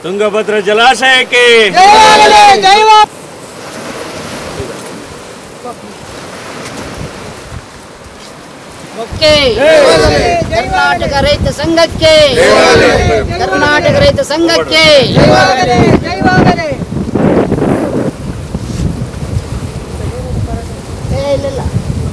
ತುಂಗಭದ್ರಾ ಜಲಾಶಯಕ್ಕೆ ಓಕೆ ಕರ್ನಾಟಕ ರೈತ ಸಂಘಕ್ಕೆ ಕರ್ನಾಟಕ ರೈತ ಸಂಘಕ್ಕೆ ಏ, ಇಲ್ಲ, ಇಲ್ಲ.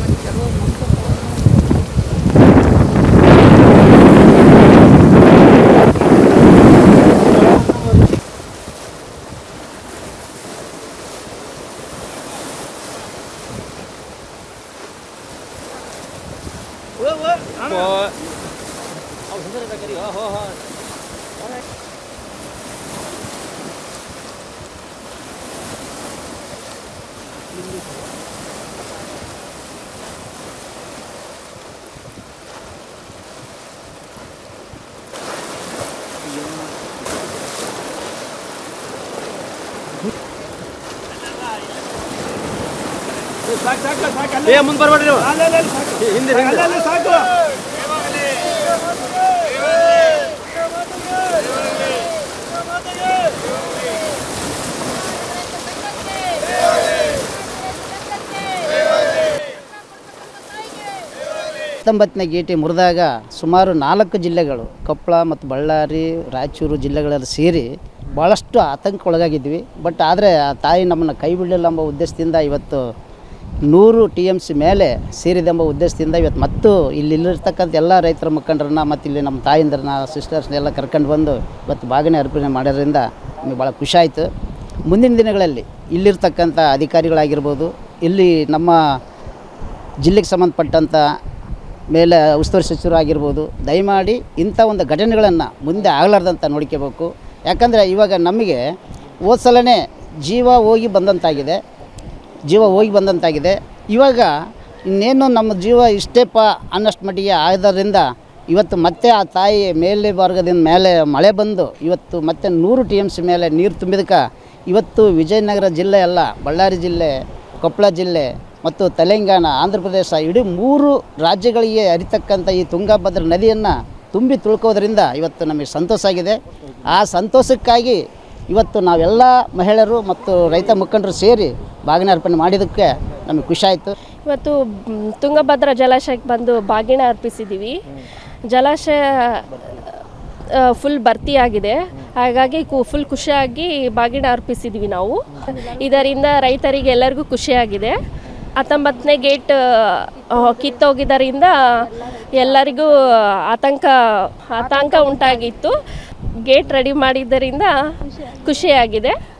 ಏ ಮುಂದೆ ಬರ್ಬೇಡ್ರಿ ನೀವು ಹಿಂದೆ ಹಿಂದೆ ಸಾಕು ಹತ್ತೊಂಬತ್ತನೇ ಗೇಟಿ ಮುರಿದಾಗ ಸುಮಾರು ನಾಲ್ಕು ಜಿಲ್ಲೆಗಳು ಕೊಪ್ಪಳ ಮತ್ತು ಬಳ್ಳಾರಿ ರಾಯಚೂರು ಜಿಲ್ಲೆಗಳೆಲ್ಲ ಸೇರಿ ಭಾಳಷ್ಟು ಆತಂಕಕ್ಕೊಳಗಾಗಿದ್ವಿ ಬಟ್ ಆದರೆ ಆ ತಾಯಿ ನಮ್ಮನ್ನು ಕೈ ಬಿಡಲಿಲ್ಲ ಎಂಬ ಉದ್ದೇಶದಿಂದ ಇವತ್ತು ನೂರು ಟಿ ಎಮ್ ಸಿ ಮೇಲೆ ಸೇರಿದೆಂಬ ಉದ್ದೇಶದಿಂದ ಇವತ್ತು ಮತ್ತು ಇಲ್ಲಿ ಇಲ್ಲಿರ್ತಕ್ಕಂಥ ಎಲ್ಲ ರೈತರ ಮುಖಂಡರನ್ನ ಮತ್ತು ಇಲ್ಲಿ ನಮ್ಮ ತಾಯಿಂದ್ರನ್ನ ಸಿಸ್ಟರ್ಸ್ನ ಎಲ್ಲ ಕರ್ಕೊಂಡು ಬಂದು ಇವತ್ತು ಬಾಗಿನ ಅರ್ಪಣೆ ಮಾಡೋದ್ರಿಂದ ನಮಗೆ ಭಾಳ ಖುಷಿ ಆಯಿತು ಮುಂದಿನ ದಿನಗಳಲ್ಲಿ ಇಲ್ಲಿರ್ತಕ್ಕಂಥ ಅಧಿಕಾರಿಗಳಾಗಿರ್ಬೋದು ಇಲ್ಲಿ ನಮ್ಮ ಜಿಲ್ಲೆಗೆ ಸಂಬಂಧಪಟ್ಟಂಥ ಮೇಲೆ ಉಸ್ತುವಾರಿ ಸಚಿವರು ಆಗಿರ್ಬೋದು ದಯಮಾಡಿ ಇಂಥ ಒಂದು ಘಟನೆಗಳನ್ನು ಮುಂದೆ ಆಗಲಾರ್ದಂತ ನೋಡ್ಕೋಬೇಕು ಯಾಕಂದರೆ ಇವಾಗ ನಮಗೆ ಹೋದ ಸಲನೇ ಜೀವ ಹೋಗಿ ಬಂದಂತಾಗಿದೆ ಜೀವ ಹೋಗಿ ಬಂದಂತಾಗಿದೆ ಇವಾಗ ಇನ್ನೇನು ನಮ್ಮ ಜೀವ ಇಷ್ಟೇಪ ಅನ್ನಷ್ಟು ಮಟ್ಟಿಗೆ ಆಗೋದ್ರಿಂದ ಇವತ್ತು ಮತ್ತೆ ಆ ತಾಯಿ ಮೇಲೆ ವರ್ಗದಿಂದ ಮೇಲೆ ಮಳೆ ಬಂದು ಇವತ್ತು ಮತ್ತೆ ನೂರು ಟಿ ಎಮ್ ಸಿ ಮೇಲೆ ನೀರು ತುಂಬಿದಕ್ಕೆ ಇವತ್ತು ವಿಜಯನಗರ ಜಿಲ್ಲೆ ಅಲ್ಲ ಬಳ್ಳಾರಿ ಜಿಲ್ಲೆ ಕೊಪ್ಪಳ ಜಿಲ್ಲೆ ಮತ್ತು ತೆಲಂಗಾಣ ಆಂಧ್ರ ಪ್ರದೇಶ ಇಡೀ ಮೂರು ರಾಜ್ಯಗಳಿಗೆ ಹರಿತಕ್ಕಂಥ ಈ ತುಂಗಭದ್ರಾ ನದಿಯನ್ನು ತುಂಬಿ ತುಳ್ಕೋದ್ರಿಂದ ಇವತ್ತು ನಮಗೆ ಸಂತೋಷ ಆಗಿದೆ ಆ ಸಂತೋಷಕ್ಕಾಗಿ ಇವತ್ತು ನಾವೆಲ್ಲ ಮಹಿಳೆಯರು ಮತ್ತು ರೈತ ಮುಖಂಡರು ಸೇರಿ ಬಾಗಿನ ಅರ್ಪಣೆ ಮಾಡಿದ್ದಕ್ಕೆ ನಮಗೆ ಖುಷಿ ಆಯಿತು ಇವತ್ತು ಮ್, ತುಂಗಭದ್ರಾ ಜಲಾಶಯಕ್ಕೆ ಬಂದು ಬಾಗಿಣ ಅರ್ಪಿಸಿದ್ದೀವಿ ಜಲಾಶಯ ಫುಲ್ ಭರ್ತಿಯಾಗಿದೆ ಹಾಗಾಗಿ ಕು ಫುಲ್ ಖುಷಿಯಾಗಿ ಬಾಗಿಣ ಅರ್ಪಿಸಿದ್ದೀವಿ ನಾವು ಇದರಿಂದ ರೈತರಿಗೆ ಎಲ್ಲರಿಗೂ ಖುಷಿಯಾಗಿದೆ ಹತ್ತೊಂಬತ್ತನೇ ಗೇಟ್ ಆ, ಕಿತ್ತೋಗಿದ್ದರಿಂದ ಎಲ್ಲರಿಗೂ ಆತಂಕ ಆತಂಕ ಉಂಟಾಗಿತ್ತು ಗೇಟ್ ರೆಡಿ ಮಾಡಿದ್ದರಿಂದ ಖುಷಿಯಾಗಿದೆ